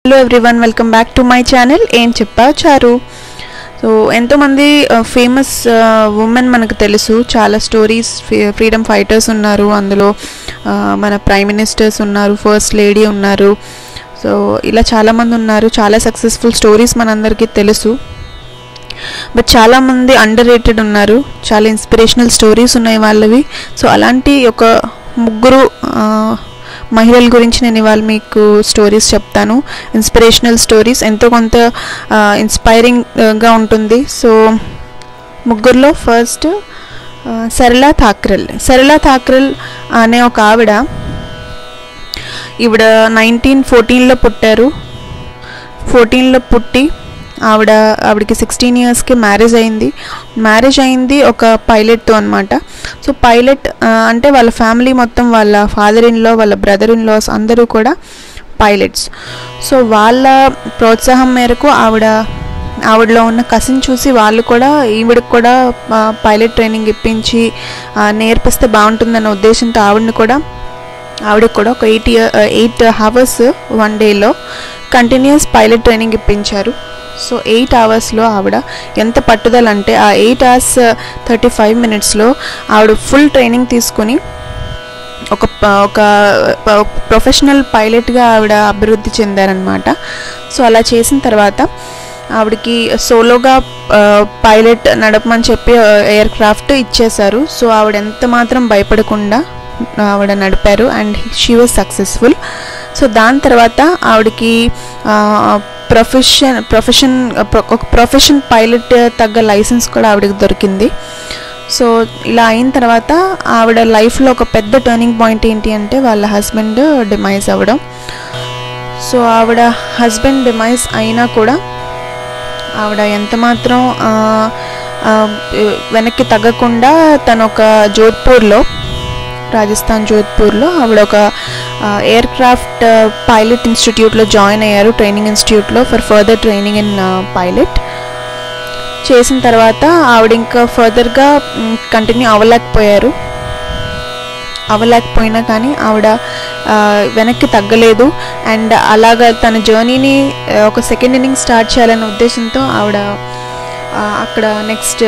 hello everyone welcome back to my channel ఏం చెప్పా చారు సో ఎంతోమంది ఫేమస్ ఉమెన్ మనకు తెలుసు చాలా స్టోరీస్ ఫ్రీడమ్ ఫైటర్స్ ఉన్నారు అందులో ఆ, మన ప్రైమ్ మినిస్టర్స్ ఉన్నారు ఫస్ట్ లేడీ ఉన్నారు సో ఇలా చాలామంది ఉన్నారు చాలా సక్సెస్ఫుల్ స్టోరీస్ మనందరికీ తెలుసు బట్ చాలామంది అండర్ రేటెడ్ ఉన్నారు చాలా ఇన్స్పిరేషనల్ స్టోరీస్ ఉన్నాయి వాళ్ళవి సో అలాంటి ఒక ముగ్గురు ఆ, మహిళల గురించి నేను ఇవాళ మీకు స్టోరీస్ చెప్తాను ఇన్స్పిరేషనల్ స్టోరీస్ ఎంతో కొంత ఇన్స్పైరింగ్గా ఉంటుంది సో ముగ్గురులో ఫస్ట్ సరళ థాక్రెల్ సరళ థాక్రెల్ అనే ఒక ఆవిడ ఈవిడ నైన్టీన్ ఫోర్టీన్లో పుట్టారు ఫోర్టీన్లో పుట్టి ఆవిడ ఆవిడకి సిక్స్టీన్ ఇయర్స్కి మ్యారేజ్ అయింది మ్యారేజ్ అయింది ఒక పైలట్తో అనమాట సో పైలట్ అంటే వాళ్ళ ఫ్యామిలీ మొత్తం వాళ్ళ ఫాదర్ ఇన్లో వాళ్ళ బ్రదర్ ఇన్ లాస్ అందరూ కూడా పైలట్స్ సో వాళ్ళ ప్రోత్సాహం మేరకు ఆవిడ ఆవిడలో ఉన్న కసిని చూసి వాళ్ళు కూడా ఈవిడకి కూడా పైలట్ ట్రైనింగ్ ఇప్పించి ఆ, నేర్పిస్తే బాగుంటుందన్న ఉద్దేశంతో ఆవిడని కూడా ఆవిడకి కూడా ఒక eight year eight hours one డేలో కంటిన్యూస్ పైలట్ ట్రైనింగ్ ఇప్పించారు సో ఎయిట్ అవర్స్లో ఆవిడ ఎంత పట్టుదల అంటే ఆ ఎయిట్ అవర్స్ థర్టీ ఫైవ్ మినిట్స్లో ఆవిడ ఫుల్ ట్రైనింగ్ తీసుకుని ఒక ప- ఒక ప- ప్రొఫెషనల్ పైలట్గా ఆవిడ అభివృద్ధి చెందారనమాట సో అలా చేసిన తర్వాత ఆవిడకి సోలోగా పైలట్ నడపమని చెప్పి ఎయిర్ క్రాఫ్ట్ ఇచ్చేశారు సో ఆవిడ ఎంత మాత్రం భయపడకుండా ఆవిడ నడిపారు and she was successful so దాని తర్వాత ఆవిడకి ప్రొఫెషన్ ప్రొఫెషన్ ఒక ప్రొఫెషన్ పైలట్ తగ్గ లైసెన్స్ కూడా ఆవిడకి దొరికింది సో ఇలా అయిన తర్వాత ఆవిడ లైఫ్లో ఒక పెద్ద టర్నింగ్ పాయింట్ ఏంటి అంటే వాళ్ళ హస్బెండ్ డిమైజ్ అవ్వడం సో ఆవిడ హస్బెండ్ డిమైజ్ అయినా కూడా ఆవిడ ఎంత మాత్రం ఆ, ఆ, వెనక్కి తగ్గకుండా తను ఒక జోధ్పూర్లో రాజస్థాన్ జోధ్పూర్లో ఆవిడ ఒక ఎయిర్ క్రాఫ్ట్ పైలట్ ఇన్స్టిట్యూట్లో జాయిన్ అయ్యారు ట్రైనింగ్ ఇన్స్టిట్యూట్లో for further training in pilot చేసిన తర్వాత ఆవిడ ఇంకా ఫర్దర్గా కంటిన్యూ అవ్వలేకపోయారు అవ్వలేకపోయినా కానీ ఆవిడ ఆ, వెనక్కి తగ్గలేదు అండ్ అలాగా తన జర్నీని ఆ, ఒక సెకండ్ ఇన్నింగ్ స్టార్ట్ చేయాలనే ఉద్దేశంతో ఆవిడ ఆ, అక్కడ నెక్స్ట్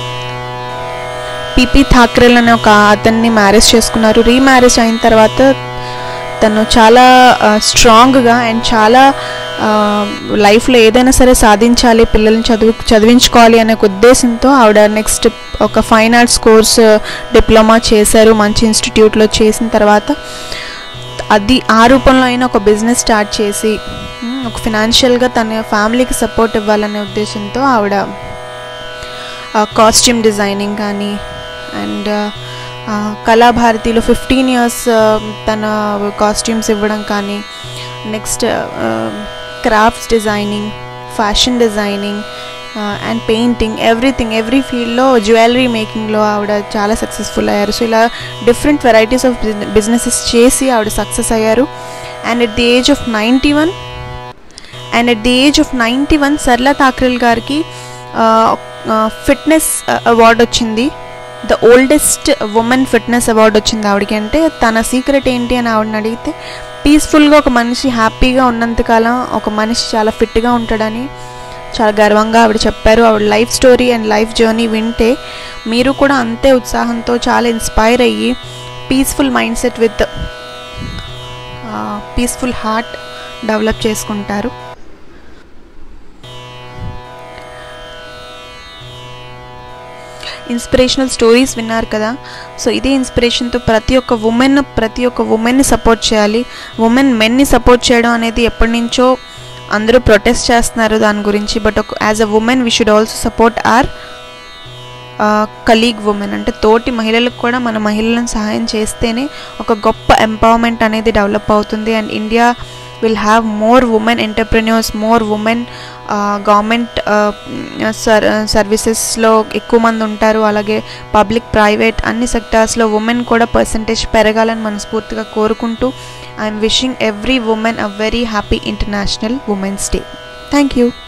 పిపి థాక్రెల్ అనే ఒక అతన్ని మ్యారేజ్ చేసుకున్నారు రీమ్యారేజ్ అయిన తర్వాత తను చాలా స్ట్రాంగ్గా అండ్ చాలా లైఫ్లో ఏదైనా సరే సాధించాలి పిల్లల్ని చదువు చదివించుకోవాలి అనే ఒక ఉద్దేశంతో ఆవిడ నెక్స్ట్ ఒక ఫైన్ ఆర్ట్స్ కోర్స్ డిప్లొమా చేశారు మంచి ఇన్స్టిట్యూట్లో చేసిన తర్వాత అది ఆ రూపంలో అయినా ఒక బిజినెస్ స్టార్ట్ చేసి ఉమ్, ఒక ఫినాన్షియల్గా తన ఫ్యామిలీకి సపోర్ట్ ఇవ్వాలనే ఉద్దేశంతో ఆవిడ కాస్ట్యూమ్ డిజైనింగ్ కానీ అండ్ కళాభారతిలో ఫిఫ్టీన్ ఇయర్స్ తన కాస్ట్యూమ్స్ ఇవ్వడం కానీ next crafts designing fashion designing and painting everything every ఫీల్డ్లో జ్యువెలరీ మేకింగ్లో ఆవిడ చాలా సక్సెస్ఫుల్ అయ్యారు సో ఇలా డిఫరెంట్ వెరైటీస్ ఆఫ్ బిజినెసెస్ చేసి ఆవిడ సక్సెస్ అయ్యారు and at the age of ninety one and at the age of ninety one Sarla Thakral గారికి ఫిట్నెస్ అవార్డ్ వచ్చింది the oldest women fitness award వచ్చింది ఆవిడకి అంటే తన సీక్రెట్ ఏంటి అని ఆవిడని అడిగితే పీస్ఫుల్గా ఒక మనిషి హ్యాపీగా ఉన్నంతకాలం ఒక మనిషి చాలా ఫిట్గా ఉంటాడని చాలా గర్వంగా ఆవిడ చెప్పారు ఆవిడ life story and life journey వింటే మీరు కూడా అంతే ఉత్సాహంతో చాలా ఇన్స్పైర్ అయ్యి peaceful mind set with peaceful heart develop చేసుకుంటారు ఇన్స్పిరేషనల్ స్టోరీస్ విన్నారు కదా సో ఇదే ఇన్స్పిరేషన్తో ప్రతి ఒక్క ఉమెన్ ప్రతి ఒక్క ఉమెన్ని సపోర్ట్ చేయాలి ఉమెన్ మెన్ని సపోర్ట్ చేయడం అనేది ఎప్పటి నుంచో అందరూ ప్రొటెస్ట్ చేస్తున్నారు దాని గురించి బట్ ఒక as a women we should also support our colleague women అంటే తోటి మహిళలకు కూడా మన మహిళలను సహాయం చేస్తేనే ఒక గొప్ప ఎంపవర్మెంట్ అనేది డెవలప్ అవుతుంది and India will have more women entrepreneurs more women government సర్ సర్వీసెస్లో ఎక్కువ మంది ఉంటారు అలాగే పబ్లిక్ ప్రైవేట్ అన్ని సెక్టార్స్లో ఉమెన్ కూడా పర్సంటేజ్ పెరగాలని మనస్ఫూర్తిగా కోరుకుంటూ I'm wishing every women a very happy international women's day thank you